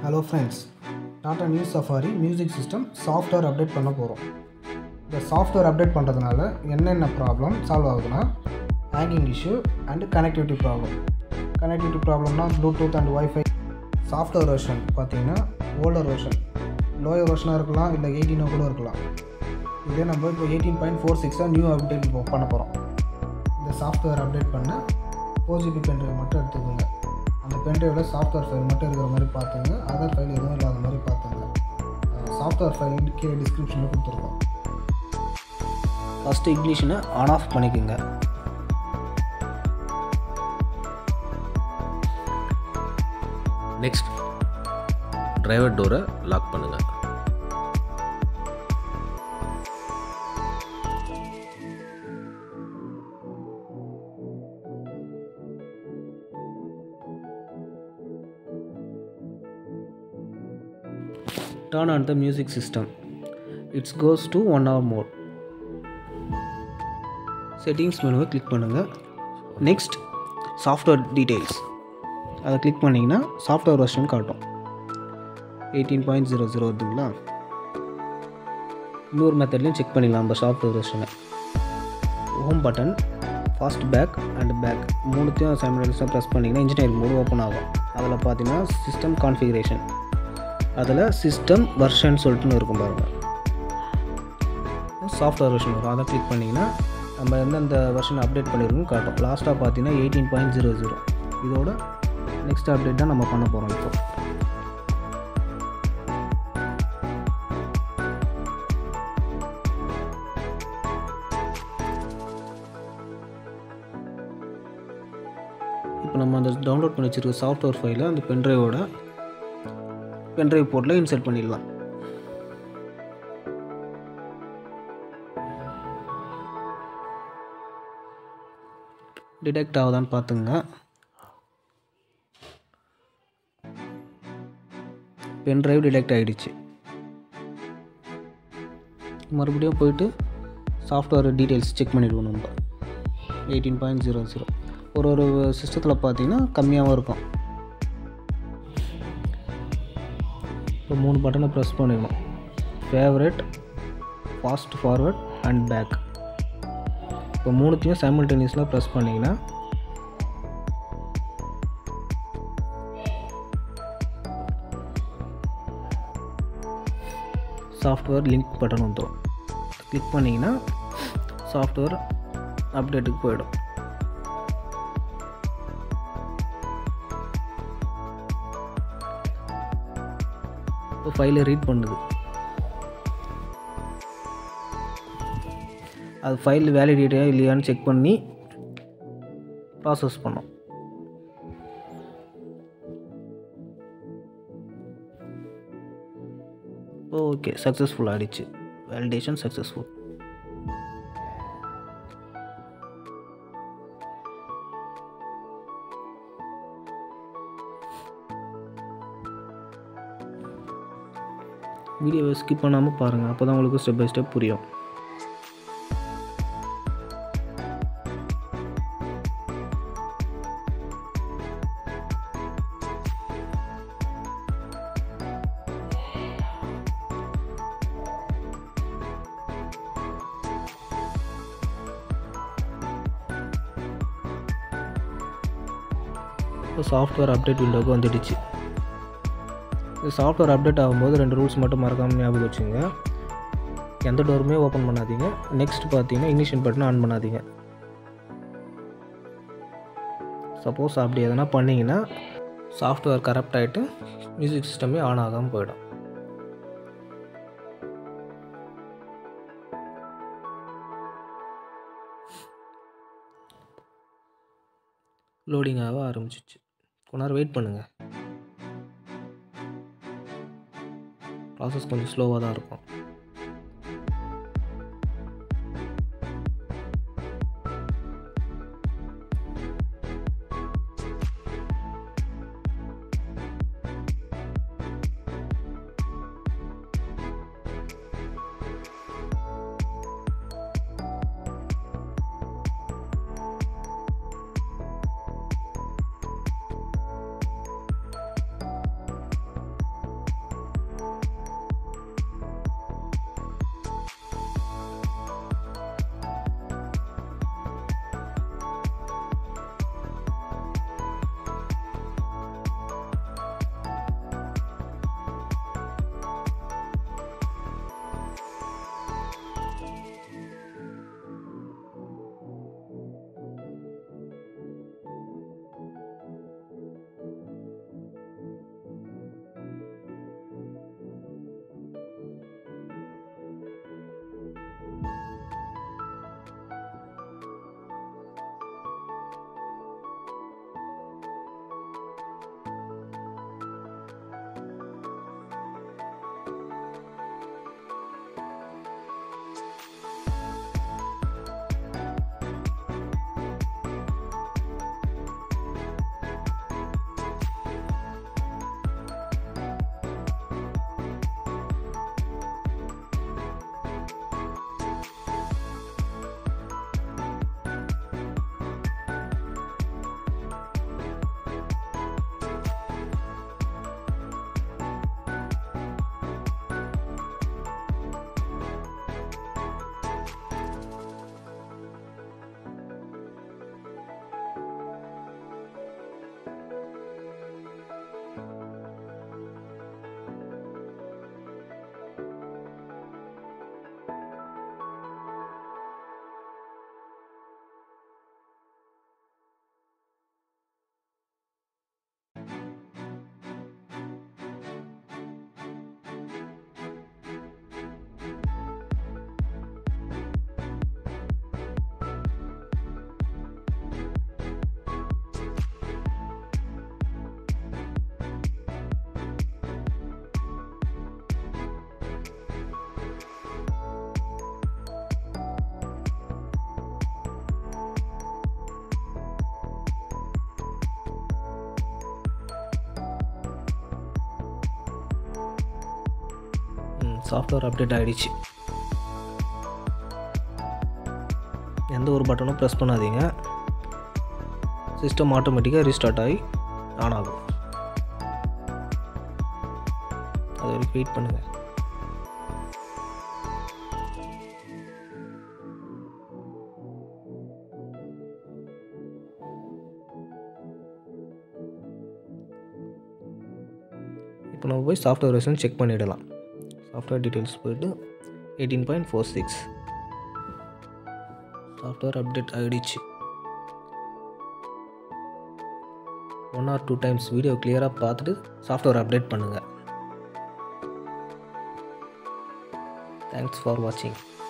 hello friends Tata new Safari music system software update பண்ண போகிறோம் இந்த சாஃப்ட்வேர் அப்டேட் பண்ணுறதுனால என்னென்ன ப்ராப்ளம் சால்வ் ஆகுதுன்னா hanging issue and connectivity problem connectivity ப்ராப்ளம்னா Bluetooth and wifi software version பார்த்தீங்கன்னா ஓல்டர் வெர்ஷன் லோயர் வெர்ஷனாக இருக்கலாம் இல்லை எயிட்டீனோ கூட இருக்கலாம் இதே நம்ம இப்போ எயிட்டீன் பாயிண்ட் ஃபோர் சிக்ஸாக நியூ அப்டேட் இப்போ பண்ண போகிறோம் இந்த சாஃப்ட்வேர் அப்டேட் பண்ண ஃபோர் ஜிபி பென்ட்ரைவ் மட்டும் எடுத்துக்கோங்க அந்த பென்ட்ரைவில் சாஃப்ட்வேர் ஃபைல் மட்டும் இருக்கிற மாதிரி பார்த்துங்க அதர் ஃபைல் எதுவும் இல்லாத மாதிரி பார்த்துங்க சாஃப்ட்வேர் ஃபைல் கீழே டிஸ்கிரிப்ஷனில் கொடுத்துருக்கோம் ஃபஸ்ட்டு இக்னிஷனை ஆன் ஆஃப் பண்ணிக்கோங்க நெக்ஸ்ட் டிரைவர் டோரை லாக் பண்ணுங்கள் turn on the music system it goes to one hour mode settings மெனுவை கிளிக் பண்ணுங்கள் நெக்ஸ்ட் சாஃப்ட்வேர் டீட்டெயில்ஸ் அதை கிளிக் பண்ணிங்கன்னா சாஃப்ட்வேர் வெர்ஷன் காட்டும் எயிட்டீன் பாயிண்ட் ஜீரோ ஜீரோ வருதுங்களா இன்னொரு மெத்தட்லையும் செக் பண்ணிக்கலாம் நம்ம சாஃப்ட்வேர் வெர்ஷனை home button fast back and back மூணுத்தையும் சைமல்டேனியஸாக ப்ரெஸ் பண்ணிங்கன்னா இன்ஜினியரிங் மோடு ஓப்பன் ஆகும் அதில் பார்த்தீங்கன்னா சிஸ்டம் கான்ஃபிகரேஷன் அதில் சிஸ்டம் வெர்ஷன் சொல்லிட்டுன்னு இருக்கும் பாருங்கள் சாஃப்ட்வேர் வெர்ஷன் வரும் அதை கிளிக் பண்ணிங்கன்னா நம்ம எந்தெந்த வெர்ஷன் அப்டேட் பண்ணியிருக்கோம் காட்டும் லாஸ்ட்டாக பார்த்தீங்கன்னா எயிட்டீன் பாயிண்ட் ஜீரோ ஜீரோ இதோட நெக்ஸ்ட் அப்டேட் தான் நம்ம பண்ண போகிறோம் இப்போ இப்போ நம்ம அந்த டவுன்லோட் பண்ணி வச்சிருக்க சாஃப்ட்வேர் ஃபைலை அந்த பென்ட்ரைவோட பென்ட்ரைவ் போர்ட்டில் இன்சர்ட் பண்ணிடலாம் டிடெக்ட் ஆகுதான்னு பார்த்துங்க பென்ட்ரைவ் டிடெக்ட் ஆகிடுச்சு மறுபடியும் போயிட்டு சாஃப்ட்வேர் டீட்டெயில்ஸ் செக் பண்ணிவிடுவோம் நம்ம எயிட்டீன் பாயிண்ட் ஜீரோ ஜீரோ ஒரு ஒரு சிஸ்டத்தில் பார்த்தீங்கன்னா கம்மியாகவும் இருக்கும் இப்போ மூணு பட்டனை ப்ரெஸ் பண்ணிடணும் favourite fast forward and back இப்போ மூணுத்தையும் சைமல்டேனியஸில் ப்ரெஸ் பண்ணிங்கன்னா சாஃப்ட்வேர் லிங்க் பட்டன் வந்துடும் கிளிக் பண்ணிங்கன்னா சாஃப்ட்வேர் அப்டேட்டுக்கு போயிடும் இப்போ ஃபைலை ரீட் பண்ணுது அது ஃபைல் வேலிடேட்டா இல்லையான்னு செக் பண்ணி ப்ராசஸ் பண்ணோம் ஓகே சக்ஸஸ்ஃபுல் ஆகிடுச்சு வேலிடேஷன் சக்ஸஸ்ஃபுல் வீடியோவை ஸ்கிப் பண்ணாமல் பாருங்கள் அப்போ தான் உங்களுக்கு ஸ்டெப் பை ஸ்டெப் புரியும் இப்போ சாஃப்ட்வேர் அப்டேட் விண்டோவுக்கு வந்துடுச்சு இந்த சாஃப்ட்வேர் அப்டேட் ஆகும்போது ரெண்டு ரூல்ஸ் மட்டும் மறக்காமல் ஞாபகம் வச்சுங்க எந்த டோருமே ஓப்பன் பண்ணாதீங்க நெக்ஸ்ட் பார்த்தீங்கன்னா இக்னிஷன் பட்டன் ஆன் பண்ணாதீங்க சப்போஸ் அப்படி எதனா பண்ணிங்கன்னா சாஃப்ட்வேர் கரப்ட் ஆகிட்டு மியூசிக் சிஸ்டமே ஆன் ஆகாமல் போயிடும் லோடிங் ஆக ஆரம்பிச்சிச்சு கொஞ்ச நேரம் வெயிட் பண்ணுங்கள் ப்ராசஸ் கொஞ்சம் ஸ்லோவாக தான் இருக்கும் சாஃப்ட்வேர் அப்டேட் ஆகிடுச்சு எந்த ஒரு பட்டனும் ப்ரெஸ் பண்ணாதீங்க சிஸ்டம் ஆட்டோமேட்டிக்காக ரீஸ்டார்ட் ஆகி ஆன் ஆகும் அது வரைக்கும் வெயிட் பண்ணுங்கள் இப்போ நம்ம போய் சாஃப்ட்வேர் வெர்ஷன் செக் பண்ணிடலாம் சாஃப்ட்வேர் டீட்டெயில்ஸ் போயிட்டு eighteen point four six software update ஆகிடுச்சு one or two times video கிளியராக பார்த்துட்டு சாஃப்ட்வேர் அப்டேட் பண்ணுங்கள் தேங்க்ஸ் ஃபார் வாட்சிங்